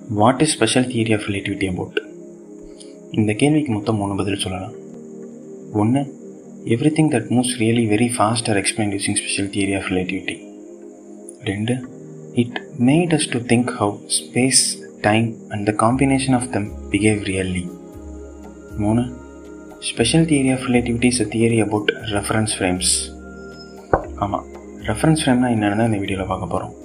what is special theory of relativity about இந்த கேள்விக்கு மொத்தம் மூணு பதில் சொல்லலாம் ஒன்று everything that moves really very fast are explain using special theory of relativity ரெண்டு it made us to think how space time and the combination of them behave really மூணு special theory of relativity is a theory about reference frames ஆமாம் reference ஃப்ரேம்னா என்னென்னு தான் இந்த வீடியோவில் பார்க்க போகிறோம்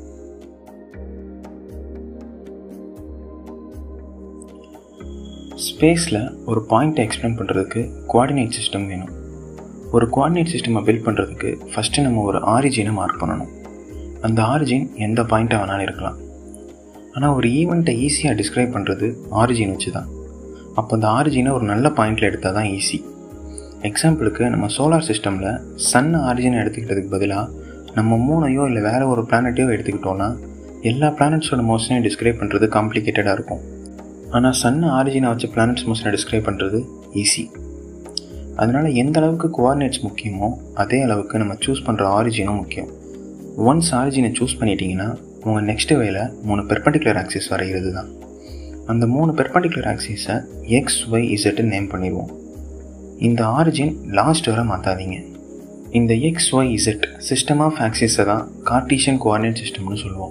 ஸ்பேஸில் ஒரு பாயிண்ட்டை எக்ஸ்பிளைன் பண்ணுறதுக்கு கோஆர்டினேட் சிஸ்டம் வேணும் ஒரு கோஆர்டினேட் சிஸ்டமை பில்ட் பண்ணுறதுக்கு ஃபஸ்ட்டு நம்ம ஒரு ஆரிஜினை மார்க் பண்ணணும் அந்த ஆரிஜின் எந்த பாயிண்ட்டாக வேணாலும் இருக்கலாம் ஆனால் ஒரு ஈவெண்ட்டை ஈஸியாக டிஸ்கிரைப் பண்ணுறது ஆரிஜின் வச்சு தான் அப்போ அந்த ஆரிஜினை ஒரு நல்ல பாயிண்டில் எடுத்தால் தான் ஈஸி எக்ஸாம்பிளுக்கு நம்ம சோலார் சிஸ்டமில் சன் ஆரிஜினை எடுத்துக்கிட்டதுக்கு பதிலாக நம்ம மூணையோ இல்லை வேறு ஒரு பிளானட்டையோ எடுத்துக்கிட்டோன்னா எல்லா பிளானட்ஸோட மோஷனையும் டிஸ்கிரைப் பண்ணுறது காம்ப்ளிகேட்டடாக இருக்கும் ஆனால் சன் ஆரிஜினை வச்சு பிளானட்ஸ் மோஷனை டிஸ்கிரைப் பண்ணுறது ஈஸி அதனால் எந்த அளவுக்கு கோஆர்டினேட்ஸ் முக்கியமோ அதே அளவுக்கு நம்ம சூஸ் பண்ணுற ஆரிஜினும் முக்கியம் ஒன்ஸ் ஆரிஜினை சூஸ் பண்ணிட்டீங்கன்னா உங்கள் நெக்ஸ்ட் வேலை மூணு பெர்பண்டிகுலர் ஆக்சிஸ் வரைகிறது தான் அந்த மூணு பெர்பண்டிகுலர் ஆக்சிஸை எக்ஸ் ஒய் இசட்டுன்னு நேம் பண்ணிடுவோம் இந்த ஆரிஜின் லாஸ்ட் வரை மாற்றாதீங்க இந்த X Y Z system of ஆக்சிஸை தான் கார்டீஷியன் கோஆர்டினேட் சிஸ்டம்னு சொல்லுவோம்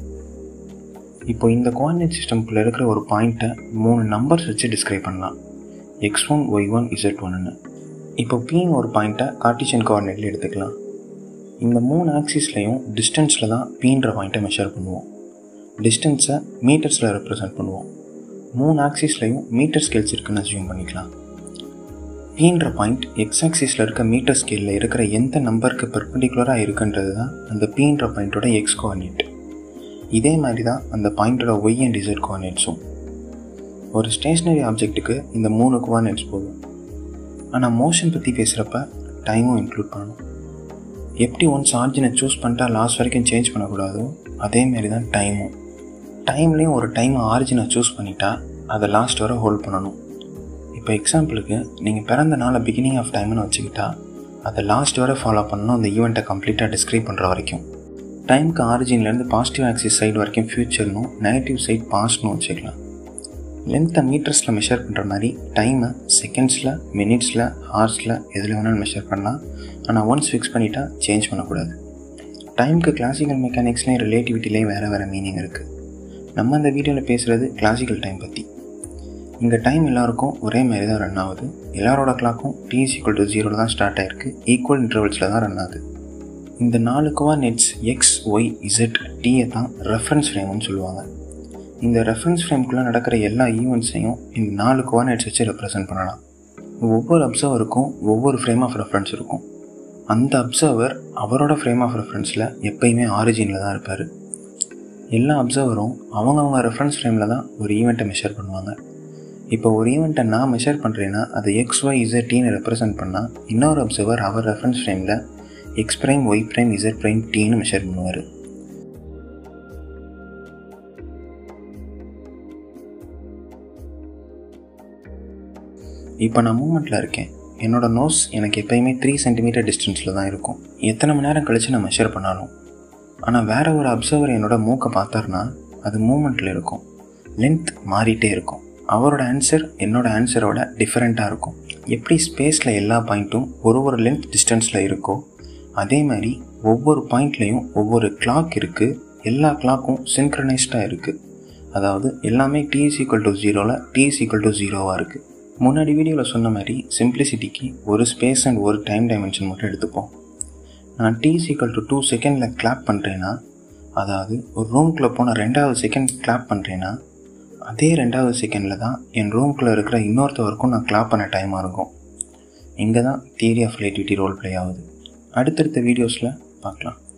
இப்போ இந்த கோஆர்டினேட் சிஸ்டம்குள்ளே இருக்கிற ஒரு பாயிண்ட்டை மூணு நம்பர்ஸ் வச்சு டிஸ்கிரைப் பண்ணலாம் X one Y one Z ஒன்னு இப்போ பின்னு ஒரு பாயிண்ட்டை கார்டிஷியன் கோஆர்டினேட்டில் எடுத்துக்கலாம் இந்த மூணு ஆக்சிஸ்லையும் டிஸ்டன்ஸில் தான் பீன்ற பாயிண்ட்டை மெஷர் பண்ணுவோம் டிஸ்டன்ஸை மீட்டர்ஸில் ரெப்ரசன்ட் பண்ணுவோம் மூணு ஆக்சிஸ்லையும் மீட்டர் ஸ்கேல்ஸ் இருக்குன்னு அசியூம் பண்ணிக்கலாம் பீன்ற பாயிண்ட் எக்ஸ் ஆக்சிஸில் இருக்க மீட்டர் ஸ்கேலில் இருக்கிற எந்த நம்பருக்கு பெர்பண்டிகுலராக இருக்குன்றது தான் அந்த பீன்ற பாயிண்ட்டோட எக்ஸ் கோஆர்டினேட் இதே மாதிரி தான் அந்த பாயிண்டோட ஒய் அண்ட் இசட் கோஆர்டினேட்ஸும் ஒரு ஸ்டேஷ்னரி ஆப்ஜெக்ட்டுக்கு இந்த மூணு கோஆர்டினேட்ஸ் போதும் ஆனால் மோஷன் பற்றி பேசுகிறப்ப டைமும் இன்க்ளூட் பண்ணணும் எப்படி ஒன்ஸ் ஆர்ஜினை சூஸ் பண்ணிட்டா லாஸ்ட் வரைக்கும் சேஞ்ச் பண்ணக்கூடாதோ அதேமாரி தான் டைமும் டைம்லேயும் ஒரு டைம் ஆரிஜினை சூஸ் பண்ணிட்டா அதை லாஸ்ட் வரை ஹோல்ட் பண்ணணும் இப்போ எக்ஸாம்பிளுக்கு நீங்கள் பிறந்த நாளை பிகினிங் ஆஃப் டைம்னு வச்சுக்கிட்டா அதை லாஸ்ட் வரை ஃபாலோ பண்ணணும் அந்த ஈவெண்ட்டை கம்ப்ளீட்டாக டிஸ்கிரைப் பண்ணுற வரைக்கும் டைமுக்கு ஆரிஜின்லேருந்து பாசிட்டிவ் ஆக்சிஸ் சைடு வரைக்கும் ஃப்யூச்சர்னும் நெகட்டிவ் சைட் பாஸ்ட்னும் வச்சுக்கலாம் லென்த்தை மீட்டர்ஸில் மெஷர் பண்ணுற மாதிரி டைமை செகண்ட்ஸில் மினிட்ஸில் ஹார்ஸில் எதில் வேணாலும் மெஷர் பண்ணலாம் ஆனால் ஒன்ஸ் ஃபிக்ஸ் பண்ணிட்டா சேஞ்ச் பண்ணக்கூடாது டைமுக்கு கிளாசிக்கல் மெக்கானிக்ஸ்லேயும் ரிலேட்டிவிட்டிலையும் வேறு வேறு மீனிங் இருக்குது நம்ம அந்த வீடியோவில் பேசுகிறது கிளாசிக்கல் டைம் பற்றி இங்கே டைம் எல்லாருக்கும் ஒரே மாதிரி தான் ரன் ஆகுது எல்லாரோட கிளாக்கும் டி இஸ் ஈக்குவல் டு ஜீரோவில் தான் ஸ்டார்ட் ஆகிருக்கு ஈக்குவல் இன்டர்வல்ஸில் தான் ரன் ஆகுது இந்த நாலு கோஆர்டினேட்ஸ் எக்ஸ் ஒய் இசட் டியை தான் ரெஃபரன்ஸ் ஃப்ரேம்னு சொல்லுவாங்க இந்த ரெஃபரன்ஸ் ஃப்ரேம்குள்ளே நடக்கிற எல்லா ஈவெண்ட்ஸையும் இந்த நாலு கோஆர்டினேட்ஸ் வச்சு ரெப்ரசென்ட் பண்ணலாம் ஒவ்வொரு அப்சர்வருக்கும் ஒவ்வொரு ஃப்ரேம் ஆஃப் ரெஃபரன்ஸ் இருக்கும் அந்த அப்சர்வர் அவரோட ஃப்ரேம் ஆஃப் ரெஃபரன்ஸில் எப்பயுமே ஆரிஜினில் தான் இருப்பார் எல்லா அப்சர்வரும் அவங்கவுங்க ரெஃபரன்ஸ் ஃப்ரேமில் தான் ஒரு ஈவெண்ட்டை மெஷர் பண்ணுவாங்க இப்போ ஒரு ஈவெண்ட்டை நான் மெஷர் பண்ணுறேன்னா அது எக்ஸ் ஒய் இசட் டீன்னு ரெப்ரசென்ட் பண்ணால் இன்னொரு அப்சர்வர் அவர் ரெஃபரன்ஸ் ஃப்ரேமில் x prime y prime z prime டீன்னு மெஷர் பண்ணுவார் இப்போ நான் மூமெண்ட்டில் இருக்கேன் என்னோடய நோஸ் எனக்கு எப்போயுமே த்ரீ சென்டிமீட்டர் டிஸ்டன்ஸில் தான் இருக்கும் எத்தனை மணி நேரம் கழித்து நான் மெஷர் பண்ணாலும் ஆனால் வேறு ஒரு அப்சர்வர் என்னோட மூக்கை பார்த்தாருனா அது மூமெண்ட்டில் இருக்கும் லென்த் மாறிட்டே இருக்கும் அவரோட ஆன்சர் என்னோட ஆன்சரோட டிஃப்ரெண்ட்டாக இருக்கும் எப்படி ஸ்பேஸில் எல்லா பாயிண்ட்டும் ஒரு ஒரு லென்த் டிஸ்டன்ஸில் இருக்கோ அதே மாதிரி ஒவ்வொரு பாயிண்ட்லேயும் ஒவ்வொரு கிளாக் இருக்குது எல்லா கிளாக்கும் சின்க்ரனைஸ்டாக இருக்குது அதாவது எல்லாமே டி இஸ் ஈக்குவல் டு ஜீரோவில் டி இஸ் ஈக்குவல் டு ஜீரோவாக இருக்குது முன்னாடி வீடியோவில் சொன்ன மாதிரி சிம்பிளிசிட்டிக்கு ஒரு ஸ்பேஸ் அண்ட் ஒரு டைம் டைமென்ஷன் மட்டும் எடுத்துப்போம் நான் t is equal to two செகண்டில் கிளாப் பண்ணுறேன்னா அதாவது ஒரு ரூம்குள்ளே போன ரெண்டாவது செகண்ட் கிளாப் பண்ணுறேன்னா அதே ரெண்டாவது செகண்டில் தான் என் ரூம்குள்ளே இருக்கிற இன்னொருத்தவருக்கும் நான் கிளாப் பண்ண டைமாக இருக்கும் இங்கே தான் theory of relativity role play ஆகுது அடுத்தடுத்த வீடியோஸில் பார்க்கலாம்